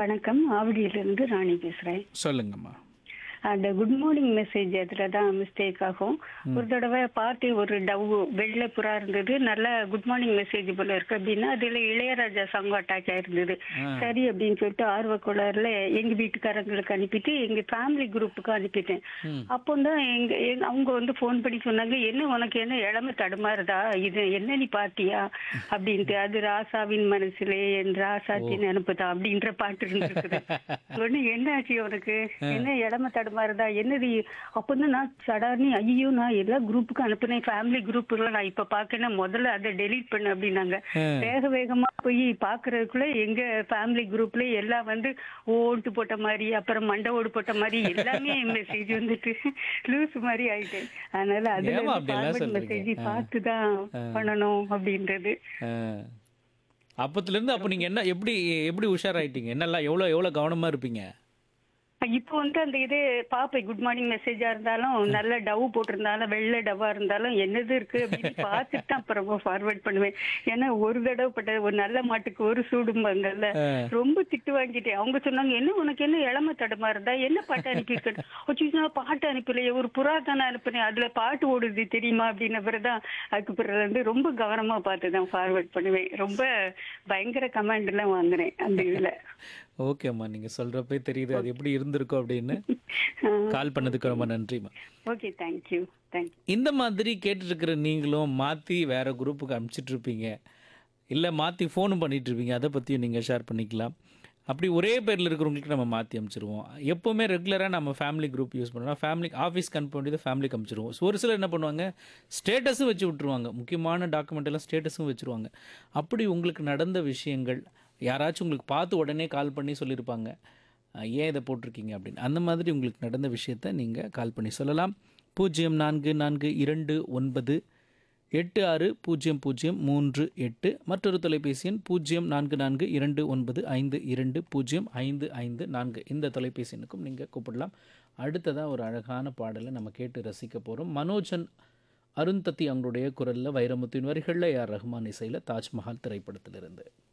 வணக்கம் ஆவடியிலிருந்து ராணி பேசுறேன் சொல்லுங்கம்மா அந்த குட் மார்னிங் மெசேஜ் அதுல தான் மிஸ்டேக் ஆகும் ஒரு தடவை பார்த்து ஒரு டவ் வெள்ளை புறா இருந்தது நல்ல குட் மார்னிங் மெசேஜ் போல இருக்கு அப்படின்னா அதுல இளையராஜா சாங் அட்டாச் ஆயிருந்தது சரி அப்படின்னு சொல்லிட்டு ஆர்வ கோளாறுல எங்க வீட்டுக்காரங்களுக்கு அனுப்பிட்டு எங்க ஃபேமிலி குரூப்புக்கு அனுப்பிட்டேன் அப்போ தான் எங்க எங்க- அவங்க வந்து ஃபோன் பண்ணி சொன்னாங்க என்ன உனக்கு என்ன இளமை தடுமாறுதா இது என்ன நீ பாத்தியா அப்படின்ட்டு அது ராசாவின் மனசுலே என் ராசாத்தின் அனுப்புதா அப்படின்ற பாட்டு இருந்திருக்குது உடனே என்ன ஆச்சு உனக்கு என்ன இளமை தடுமாறுதா என்னது அப்பதான் நான் சடார்னி ஐயோ நான் எல்லா குரூப்புக்கும் அனுப்புனேன் ஃபேமிலி குரூப்புல நான் இப்ப பாக்கேன் முதல்ல அதை டெலீட் பண்ணு அப்படின்னாங்க வேக வேகமா போய் பாக்குறதுக்குள்ள எங்க ஃபேமிலி குரூப்ல எல்லாம் வந்து ஓட்டு போட்ட மாதிரி அப்புறம் மண்டை ஓடு போட்ட மாதிரி எல்லாமே மெசேஜ் வந்துட்டு லூஸ் மாதிரி ஆயிட்டேன் அதனால அதுல ஏம்மா அப்படியெல்லாம் சொல்றீங்க? மெசேஜ் ஆ. பார்த்து தான் பண்ணணும் அப்படின்றது அப்பத்துல இருந்து அப்போ நீங்க என்ன எப்படி எப்படி உஷாராயிட்டீங்க என்னெல்லாம் எவ்வளோ எவ்வளோ கவனமா இருப்பீங்க இப்போ வந்து அந்த இது பாப்பேன் குட் மார்னிங் மெசேஜா இருந்தாலும் நல்ல டவ் போட்டிருந்தாலும் வெள்ளை டவ்வா இருந்தாலும் என்னது இருக்கு அப்படின்னு பார்த்துட்டு தான் அப்புறமா ஃபார்வர்ட் பண்ணுவேன் ஏன்னா ஒரு தடவை பட்ட ஒரு நல்ல மாட்டுக்கு ஒரு சூடும்பாங்கல்ல ரொம்ப திட்டு வாங்கிட்டேன் அவங்க சொன்னாங்க என்ன உனக்கு என்ன இளம தடமா இருந்தா என்ன பாட்டு அனுப்பியிருக்கேன் வச்சு நான் பாட்டு அனுப்பலையே ஒரு புறா தானே அனுப்புனேன் அதுல பாட்டு ஓடுது தெரியுமா அப்படின்ன பிறகுதான் அதுக்கு பிறகு வந்து ரொம்ப கவனமா பார்த்து தான் ஃபார்வர்ட் பண்ணுவேன் ரொம்ப பயங்கர கமெண்ட் எல்லாம் வாங்குறேன் அந்த இதுல ஓகேம்மா நீங்க சொல்றப்பே தெரியுது அது எப்படி இருந்திருக்கும் அப்படின்னு கால் பண்ணதுக்கு ரொம்ப நன்றிம்மா ஓகே தேங்க்யூ தேங்க்யூ இந்த மாதிரி கேட்டுருக்கிற நீங்களும் மாற்றி வேற குரூப்புக்கு அனுப்பிச்சிட்டு இருப்பீங்க இல்லை மாற்றி ஃபோனும் பண்ணிட்டு இருப்பீங்க அதை பற்றியும் நீங்கள் ஷேர் பண்ணிக்கலாம் அப்படி ஒரே பேரில் இருக்கிறவங்களுக்கு நம்ம மாற்றி அனுப்பிச்சிருவோம் எப்போவுமே ரெகுலராக நம்ம ஃபேமிலி குரூப் யூஸ் பண்ணோம்னா ஃபேமிலி ஆஃபீஸ்க்கு அனுப்ப வேண்டியது ஃபேமிலிக்கு அனுப்பிச்சிருவோம் ஸோ ஒரு சிலர் என்ன பண்ணுவாங்க ஸ்டேட்டஸும் வச்சு விட்ருவாங்க முக்கியமான டாக்குமெண்ட் எல்லாம் ஸ்டேட்டஸும் வச்சுருவாங்க அப்படி உங்களுக்கு நடந்த விஷயங்கள் யாராச்சும் உங்களுக்கு பார்த்து உடனே கால் பண்ணி சொல்லியிருப்பாங்க அஹ் ஏன் இதை போட்டிருக்கீங்க அப்படின்னு அந்த மாதிரி உங்களுக்கு நடந்த விஷயத்த நீங்கள் கால் பண்ணி சொல்லலாம் பூஜ்ஜியம் நான்கு நான்கு இரண்டு ஒன்பது எட்டு ஆறு பூஜ்ஜியம் பூஜ்ஜியம் மூன்று எட்டு மற்றொரு தொலைபேசி எண் பூஜ்ஜியம் நான்கு நான்கு இரண்டு ஒன்பது ஐந்து இரண்டு பூஜ்ஜியம் ஐந்து ஐந்து நான்கு இந்த தொலைபேசி எண்ணுக்கும் நீங்கள் கூப்பிடலாம் அடுத்ததாக ஒரு அழகான பாடலை நம்ம கேட்டு ரசிக்க போகிறோம் மனோஜன் அருந்ததி அவங்களுடைய குரலில் வைரமுத்தின் வரிகளில் யார் ரஹ்மான் இசையில் தாஜ்மஹால் திரைப்படத்திலிருந்து